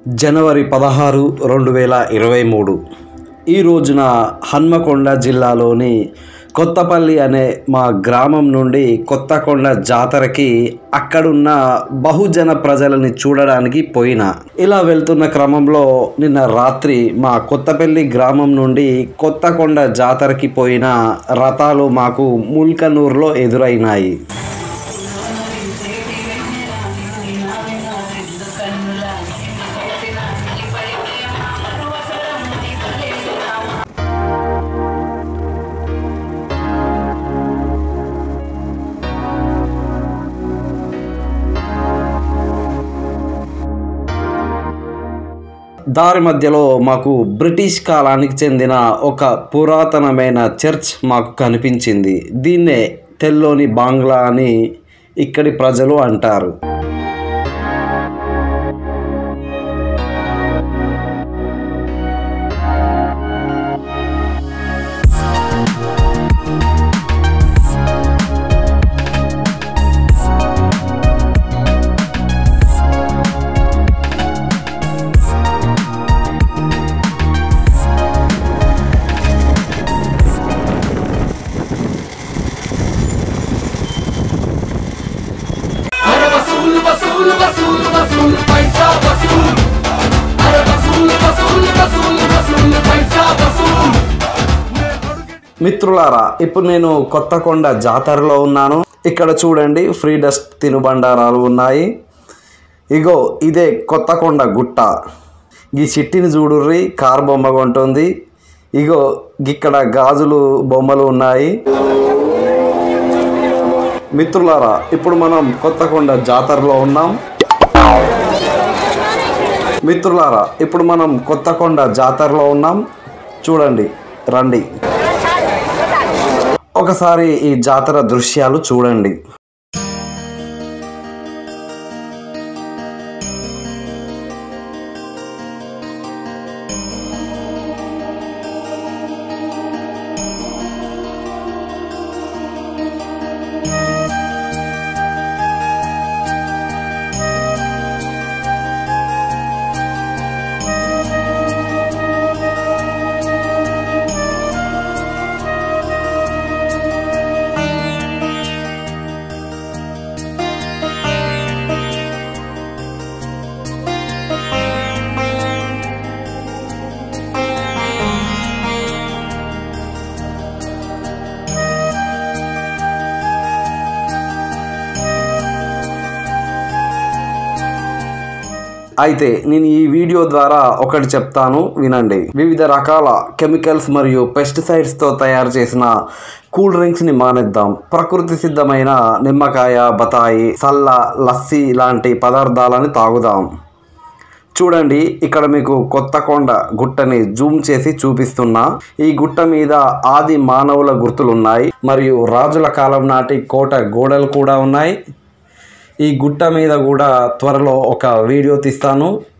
జనవరి పదహారు రెండు వేల ఇరవై మూడు ఈ రోజున హన్మకొండ జిల్లాలోని కొత్తపల్లి అనే మా గ్రామం నుండి కొత్తకొండ జాతరకి అక్కడున్న బహుజన ప్రజలని చూడడానికి పోయిన ఇలా వెళ్తున్న క్రమంలో నిన్న రాత్రి మా కొత్తపల్లి గ్రామం నుండి కొత్తకొండ జాతరకి పోయిన రథాలు మాకు ముల్కనూరులో ఎదురైనాయి దారి మధ్యలో మాకు బ్రిటిష్ కాలానికి చెందిన ఒక పురాతనమైన చర్చ్ మాకు కనిపించింది దీన్నే తెల్లోని బాంగ్లా అని ఇక్కడి ప్రజలు అంటారు अरे वसूल वसूल वसूल वसूल पैसा वसूल अरे वसूल वसूल वसूल वसूल पैसा वसूल మిత్రులారా ఇప్పుడు నేను కొత్తకొండ జాతరలో ఉన్నాను ఇక్కడ చూడండి ఫ్రీ డస్ట్ తినుబండారాలు ఉన్నాయి ఇగో ఇదే కొత్తకొండ గుట్ట ఈ చిట్టిని చూడుర్రి కార్ బొమ్మ కొంటుంది ఇగో ఇక్కడ గాజులు బొమ్మలు ఉన్నాయి మిత్రులారా ఇప్పుడు మనం కొత్తకొండ జాతరలో ఉన్నాం మిత్రులారా ఇప్పుడు మనం కొత్తకొండ జాతరలో ఉన్నాం చూడండి రండి ఒకసారి ఈ జాతర దృశ్యాలు చూడండి అయితే నేను ఈ వీడియో ద్వారా ఒకటి చెప్తాను వినండి వివిధ రకాల కెమికల్స్ మరియు పెస్టిసైడ్స్ తో తయారు చేసిన కూల్ డ్రింక్స్ ని మానేద్దాం ప్రకృతి సిద్ధమైన నిమ్మకాయ బతాయి సల్ల లస్సీ లాంటి పదార్థాలని తాగుదాం చూడండి ఇక్కడ మీకు కొత్తకొండ గుట్టని జూమ్ చేసి చూపిస్తున్నా ఈ గుట్ట మీద ఆది మానవుల గుర్తులు ఉన్నాయి మరియు రాజుల కాలం నాటి కోట గోడలు కూడా ఉన్నాయి ఈ గుట్ట మీద కూడా త్వరలో ఒక వీడియో తీస్తాను